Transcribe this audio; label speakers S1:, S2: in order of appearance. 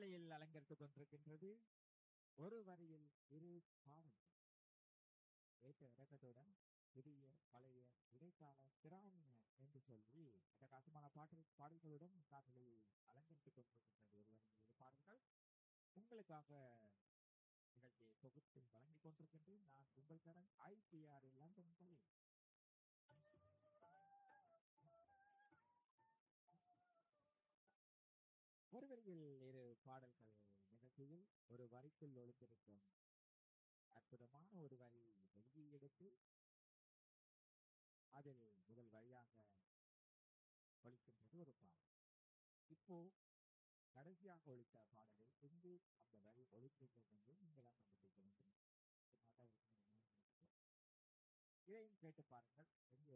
S1: வேளையில் அலங்கரித்துக் கொண்டிருக்கின்றது ஒரு வரியில் இரு பாடல்கள் ஏற்ற இறக்கத்துடன் புதிய பழைய இடைக்கால திராவிட என்று சொல்லி அட்டகாசமான பாடல் பாடல்களுடன் காதலை அலங்கரித்துக் கொண்டிருக்கின்றது ஒரு வரியில் இரு பாடல்கள் உங்களுக்காக நிகழ்ச்சியை தொகுத்து வழங்கிக் கொண்டிருக்கின்றேன் நான் உங்கள் கடன் ஐபிஆர் லண்டன் பள்ளி ஒரு வரியில் இரு பாடல்கள் நிகழ்ச்சியில் ஒரு வரிக்குள் ஒளிந்திருக்கும் அற்புதமான ஒரு வரி வெளியே எடுத்து அதில் முதல் வரியாக ஒழிக்கின்றது ஒரு பாடல் இப்போ கடைசியாக ஒழித்த பாடலை எங்கு அந்த வரி ஒழிக்கின்றது என்று நீங்களாம் கண்டுபிடிக்க வேண்டும் சும்மாதான் இருக்கணும். இதையும் கேட்டு பாருங்கள் எங்கே